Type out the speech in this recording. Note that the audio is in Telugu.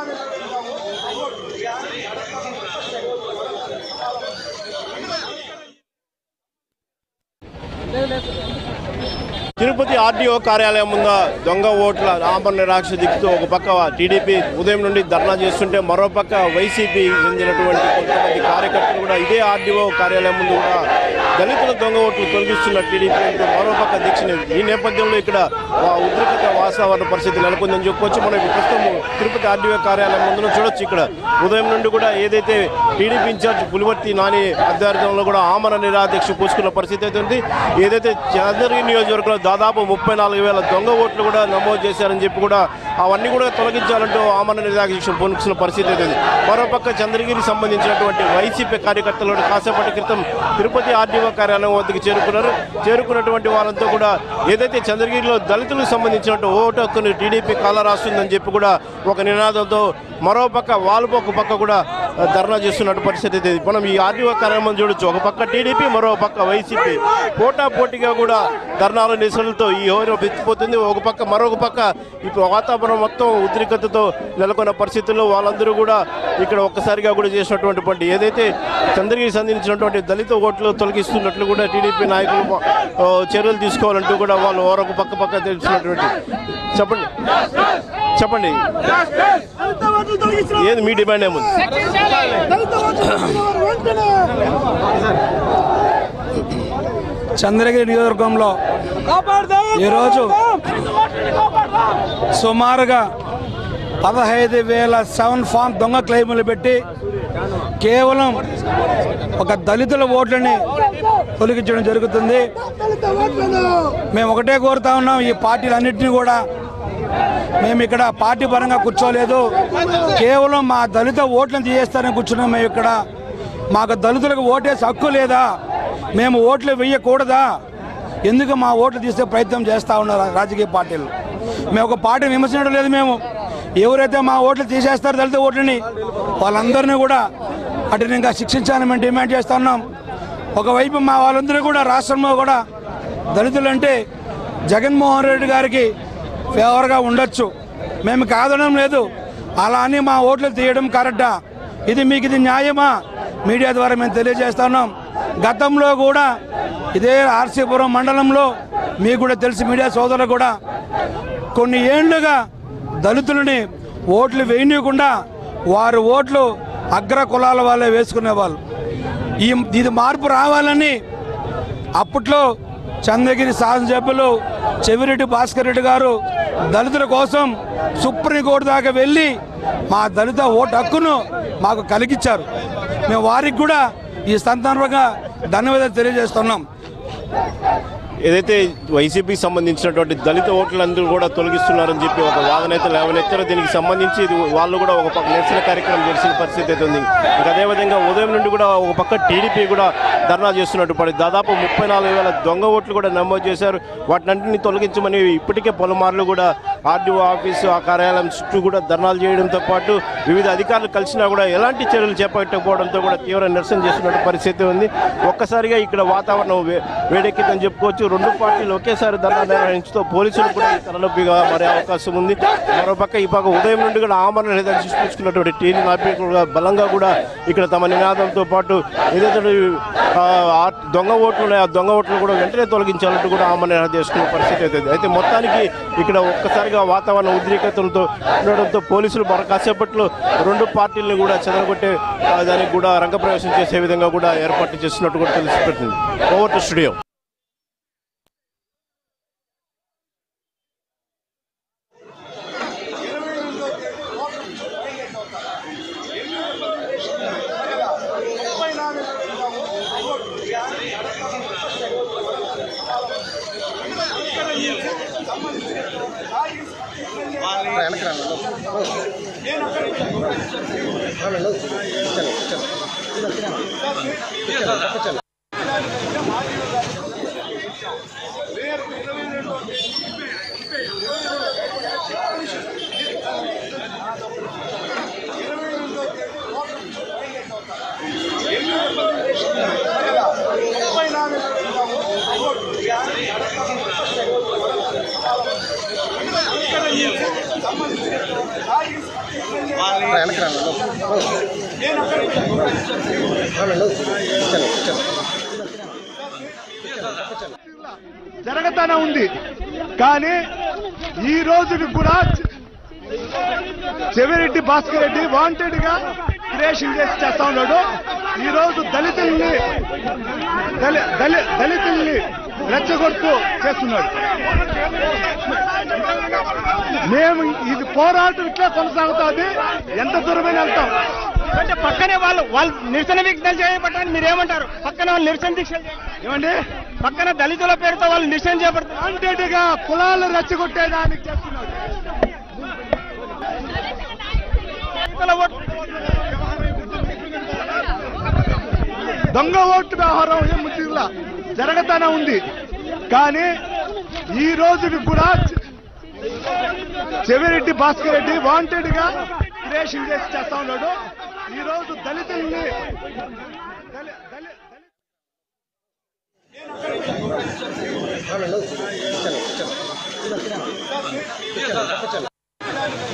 తిరుపతి ఆర్డీఓ కార్యాలయం ముందు దొంగ ఓట్ల ఆమరణ నిరాక్ష దిక్కుతూ ఒక పక్క టీడీపీ ఉదయం నుండి ధర్నా చేస్తుంటే మరో పక్క వైసీపీ చెందినటువంటి కొంతమంది కార్యకర్తలు కూడా ఇదే ఆర్డీఓ కార్యాలయం ముందు కూడా దళితుల దొంగ ఓట్లు తొలగిస్తున్న టీడీపీ అంటూ మరో పక్క దీక్ష ఈ నేపథ్యంలో ఇక్కడ ఆ ఉద్రిక్తత వాతావరణ పరిస్థితి నెలకొందని చెప్పుకోవచ్చు మనం ఇప్పుడు ప్రస్తుతం తిరుపతి ఆర్డీఓ కార్యాలయం ముందు చూడొచ్చు ఇక్కడ ఉదయం నుండి కూడా ఏదైతే టీడీపీ ఇన్ఛార్జ్ పులివర్తి నాని ఆధ్వర్యంలో కూడా ఆమరణ నిరాదీక్ష పూసుకున్న పరిస్థితి అయితే ఉంది ఏదైతే చంద్రగిరి నియోజకవర్గంలో దాదాపు ముప్పై నాలుగు వేల దొంగ ఓట్లు కూడా నమోదు చేశారని చెప్పి కూడా అవన్నీ కూడా తొలగించాలంటూ ఆమరణ నిరాదీక్ష పూనుకున్న పరిస్థితి అయితే ఉంది మరోపక్క చంద్రగిరికి సంబంధించినటువంటి వైసీపీ కార్యకర్తలు కూడా కాసేపటి క్రితం తిరుపతి ఆర్డీఓ కార్యాలయం వద్దకు చేరుకున్నారు చేరుకున్నటువంటి వాళ్ళంతా కూడా ఏదైతే చంద్రగిరిలో దళితులకు సంబంధించినట్టు ఓటు హక్కుని టీడీపీ కాల రాస్తుందని చెప్పి కూడా ఒక నినాదంతో మరో పక్క వాళ్ళు ఒక పక్క కూడా ఆ, ధర్నా చేస్తున్నట్టు పరిస్థితి అయితే ఉంది. మనం ఈ ఆర్డీఓ కార్యక్రమం చూడొచ్చు ఒక పక్క టీడీపీ మరో పక్క వైసీపీ పోటా పోటీగా కూడా ధర్నాల నిరసనలతో ఈ హోరు ఎత్తిపోతుంది ఒక పక్క మరొక పక్క ఇప్పుడు వాతావరణం మొత్తం ఉద్రిక్తతతో నెలకొన్న పరిస్థితుల్లో వాళ్ళందరూ కూడా ఇక్కడ ఒక్కసారిగా కూడా చేసినటువంటి పండి ఏదైతే చంద్రగిరి సంధించినటువంటి దళిత ఓట్లు తొలగిస్తున్నట్లు కూడా టీడీపీ నాయకులు ఆ, చర్యలు తీసుకోవాలంటూ కూడా వాళ్ళు ఓరొక పక్క పక్క తెలిసినటువంటి చెప్పండి చెప్పండి ఏది మీ డిమాండ్ ఏముంది చంద్రగిరి నియోజకవర్గంలో ఈరోజు సుమారుగా పదహైదు వేల సెవెన్ ఫామ్ దొంగ క్లెయిములు పెట్టి కేవలం ఒక దళితుల ఓట్లని తొలగించడం జరుగుతుంది మేము ఒకటే కోరుతా ఉన్నాం ఈ పార్టీలన్నింటినీ కూడా మేము ఇక్కడ పార్టీ పరంగా కూర్చోలేదు కేవలం మా దళిత ఓట్లను తీసేస్తారని కూర్చున్నాం మేము ఇక్కడ మాకు దళితులకు ఓటేసి హక్కు లేదా మేము ఓట్లు వేయకూడదా ఎందుకు మా ఓట్లు తీసే ప్రయత్నం చేస్తూ ఉన్నారు రాజకీయ పార్టీలు మేము ఒక పార్టీ విమర్శించడం లేదు మేము ఎవరైతే మా ఓట్లు తీసేస్తారో దళిత ఓట్లని వాళ్ళందరినీ కూడా కఠినంగా శిక్షించాలని మేము డిమాండ్ చేస్తా ఉన్నాం ఒకవైపు మా వాళ్ళందరూ కూడా రాష్ట్రంలో కూడా దళితులంటే జగన్మోహన్ రెడ్డి గారికి ఫేవర్గా ఉండొచ్చు మేము కాదనడం లేదు అలా అని మా ఓట్లు తీయడం కరెక్టా ఇది మీకు ఇది న్యాయమా మీడియా ద్వారా మేము తెలియజేస్తున్నాం గతంలో కూడా ఇదే ఆర్సీపురం మండలంలో మీకు కూడా తెలిసి మీడియా సోదరులు కూడా కొన్ని ఏండ్లుగా దళితులని ఓట్లు వేయనీయకుండా వారి ఓట్లు అగ్ర కులాల వాళ్ళే వేసుకునేవాళ్ళు ఈ ఇది మార్పు రావాలని అప్పట్లో చంద్రగిరి శాసనసభ్యులు చెవిరెడ్డి భాస్కర్ రెడ్డి గారు దళితుల కోసం సుప్రీంకోర్టు దాకా వెళ్ళి మా దళిత ఓటు హక్కును మాకు కలిగించారు మేము వారికి కూడా ఈ సందర్భంగా ధన్యవాదాలు తెలియజేస్తున్నాం ఏదైతే వైసీపీకి సంబంధించినటువంటి దళిత ఓట్లందరూ కూడా తొలగిస్తున్నారని చెప్పి ఒక వాదన అయితే లేవనెత్తారో దీనికి సంబంధించి ఇది వాళ్ళు కూడా ఒక పక్క నిరసన కార్యక్రమం చేసిన పరిస్థితి అయితే ఉంది ఇంకా అదేవిధంగా ఉదయం నుండి కూడా ఒక పక్క టీడీపీ కూడా ధర్నా చేస్తున్నట్టు పడి దాదాపు ముప్పై నాలుగు వేల దొంగ ఓట్లు కూడా నమోదు చేశారు వాటినంటిని తొలగించమని ఇప్పటికే పలుమార్లు కూడా ఆర్డీఓ ఆఫీసు ఆ కార్యాలయం చుట్టూ కూడా ధర్నాలు చేయడంతో పాటు వివిధ అధికారులు కలిసినా కూడా ఎలాంటి చర్యలు చేపట్టకపోవడంతో కూడా తీవ్ర నిరసన చేస్తున్నట్టు పరిస్థితి ఉంది ఒక్కసారిగా ఇక్కడ వాతావరణం వే- వేడెక్కిందని చెప్పుకోవచ్చు రెండు పార్టీలు ఒకేసారి ధర్నా నిర్వహించుతూ పోలీసులు కూడా ఈ తలనొప్పిగా మారే అవకాశం ఉంది మరోపక్క ఈ పక్క ఉదయం నుండి కూడా ఆమరణ నిరాదీక్ష సృష్టించుకున్నటువంటి టీడీ నాయకులు కూడా బలంగా కూడా ఇక్కడ తమ నినాదంతో పాటు ఏదైతే ఆ, ఆ దొంగ ఓట్లు ఉన్నాయో ఆ దొంగ ఓట్లు కూడా వెంటనే తొలగించాలంటూ కూడా ఆమరణ నిరాదీక్ష చేసుకునే పరిస్థితి అయితే ఉంది. అయితే మొత్తానికి ఇక్కడ ఒక్కసారిగా వాతావరణ ఉద్రిక్తలతో ఉండడంతో పోలీసులు మరో కాసేపట్లో రెండు పార్టీలను కూడా చెదరగొట్టే ఆ, దానికి కూడా రంగప్రవేశం చేసే విధంగా కూడా ఏర్పాట్లు చేస్తున్నట్టు కూడా తెలిసిపెట్టింది ఓవర్ టు స్టూడియో జరగతానే ఉంది కానీ ఈ రోజుకి కూడా చె- చెవిరెడ్డి భాస్కర్ రెడ్డి వాంటెడ్ గా క్రియేషన్ చేసి చేస్తా ఉన్నాడు ఈ రోజు దళితుల్ని దళి- దళి- దళితుల్ని రెచ్చగొడుతూ చేస్తున్నాడు మేము ఇది పోరాటం ఇట్లా కొనసాగుతుంది ఎంత దూరమైన వెళ్తాం అంటే పక్కనే వాళ్ళు వాళ్ళు నిరసన దీక్షలు చేపట్టడానికి మీరేమంటారు పక్కన వాళ్ళు నిరసన దీక్షలు చేయ- ఏమండి పక్కన దళితుల పేరుతో వాళ్ళు నిరసన చేపడతారు వాంటెడ్ గా కులాలు రెచ్చగొట్టేదానికి చేస్తున్నాడు దళితుల ఓటు దొంగ ఓటు వ్యవహారం ఏం ముచ్చిలా జరగతానే ఉంది కానీ ఈ రోజుకి కూడా చె- చెవిరెడ్డి భాస్కర్ రెడ్డి వాంటెడ్ గా క్రియేషన్ చేసి చేస్తా ఉన్నాడు ఈ రోజు దళితుల్ని దళి- దళి- దళి-